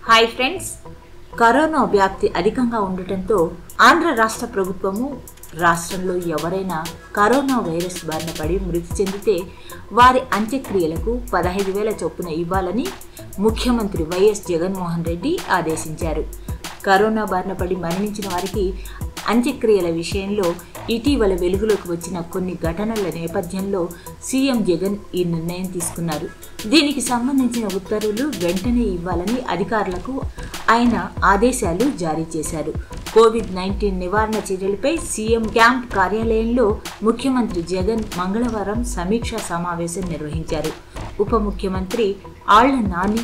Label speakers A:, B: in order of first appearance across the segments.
A: hi friends corona వ్యాప్తి అధికంగా ఉండటంతో ఆంధ్ర రాష్ట్ర ప్రభుత్వము రాష్ట్రంలో ఎవరైనా కరోనా వైరస్ బారిన పడి మృతి చెందితే వారి అంత్యక్రియలకు పదహైదు వేల చొప్పున ఇవ్వాలని ముఖ్యమంత్రి వైఎస్ జగన్మోహన్ రెడ్డి ఆదేశించారు కరోనా బారిన పడి మరణించిన వారికి అంత్యక్రియల విషయంలో ఇటీవల వెలుగులోకి వచ్చిన కొన్ని ఘటనల నేపథ్యంలో సీఎం జగన్ ఈ నిర్ణయం తీసుకున్నారు దీనికి సంబంధించిన ఉత్తర్వులు వెంటనే ఇవ్వాలని అధికారులకు ఆయన ఆదేశాలు జారీ చేశారు కోవిడ్ నైన్టీన్ నివారణ చర్యలపై సీఎం క్యాంప్ కార్యాలయంలో ముఖ్యమంత్రి జగన్ మంగళవారం సమీక్షా సమావేశం నిర్వహించారు ఉప ముఖ్యమంత్రి ఆళ్ల నాని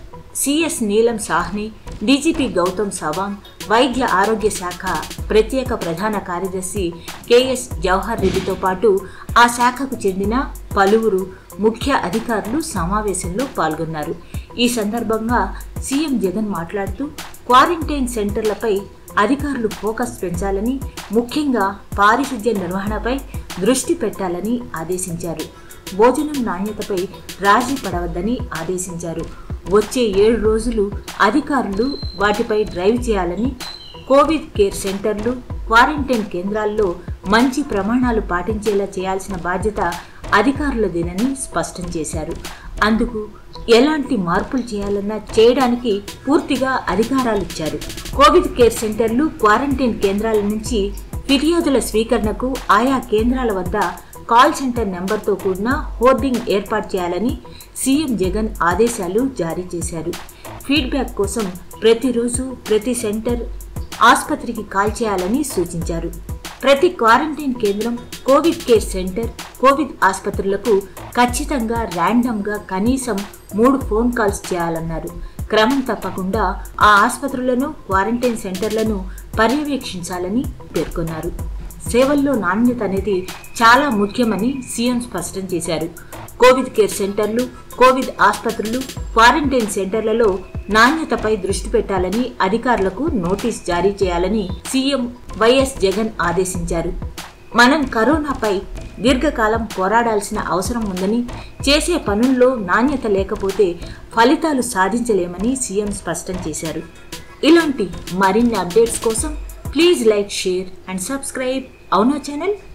A: సిఎస్ నీలం సాహ్ని డీజీపీ గౌతమ్ సవాంగ్ వైద్య ఆరోగ్య శాఖ ప్రత్యేక ప్రధాన కార్యదర్శి కెఎస్ జవహర్ రెడ్డితో పాటు ఆ శాఖకు చెందిన పలువురు ముఖ్య అధికారులు సమావేశంలో పాల్గొన్నారు ఈ సందర్భంగా సీఎం జగన్ మాట్లాడుతూ క్వారంటైన్ సెంటర్లపై అధికారులు ఫోకస్ పెంచాలని ముఖ్యంగా పారిశుద్ధ్య నిర్వహణపై దృష్టి పెట్టాలని ఆదేశించారు భోజనం నాణ్యతపై రాజీ పడవద్దని ఆదేశించారు వచ్చే ఏడు రోజులు అధికారులు వాటిపై డ్రైవ్ చేయాలని కోవిడ్ కేర్ సెంటర్లు క్వారంటైన్ కేంద్రాల్లో మంచి ప్రమాణాలు పాటించేలా చేయాల్సిన బాధ్యత అధికారులదేనని స్పష్టం చేశారు అందుకు ఎలాంటి మార్పులు చేయాలన్నా చేయడానికి పూర్తిగా అధికారాలు ఇచ్చారు కోవిడ్ కేర్ సెంటర్లు క్వారంటైన్ కేంద్రాల నుంచి ఫిర్యాదుల స్వీకరణకు ఆయా కేంద్రాల వద్ద కాల్ సెంటర్ నెంబర్తో కూడిన హోర్డింగ్ ఏర్పాటు చేయాలని సీఎం జగన్ ఆదేశాలు జారీ చేశారు ఫీడ్బ్యాక్ కోసం ప్రతిరోజు ప్రతి సెంటర్ ఆసుపత్రికి కాల్ చేయాలని సూచించారు ప్రతి క్వారంటైన్ కేంద్రం కోవిడ్ కేర్ సెంటర్ కోవిడ్ ఆసుపత్రులకు ఖచ్చితంగా ర్యాండమ్గా కనీసం మూడు ఫోన్ కాల్స్ చేయాలన్నారు క్రమం తప్పకుండా ఆ ఆసుపత్రులను క్వారంటైన్ సెంటర్లను పర్యవేక్షించాలని పేర్కొన్నారు సేవల్లో నాణ్యత అనేది చాలా ముఖ్యమని సీఎం స్పష్టం చేశారు కోవిడ్ కేర్ సెంటర్లు కోవిడ్ ఆసుపత్రులు క్వారంటైన్ సెంటర్లలో నాణ్యతపై దృష్టి పెట్టాలని అధికారులకు నోటీస్ జారీ చేయాలని సీఎం వైఎస్ జగన్ ఆదేశించారు మనం కరోనాపై దీర్ఘకాలం పోరాడాల్సిన అవసరం ఉందని చేసే పనుల్లో నాణ్యత లేకపోతే ఫలితాలు సాధించలేమని సీఎం స్పష్టం చేశారు ఇలాంటి మరిన్ని అప్డేట్స్ కోసం please like share and subscribe అవునా ఛానల్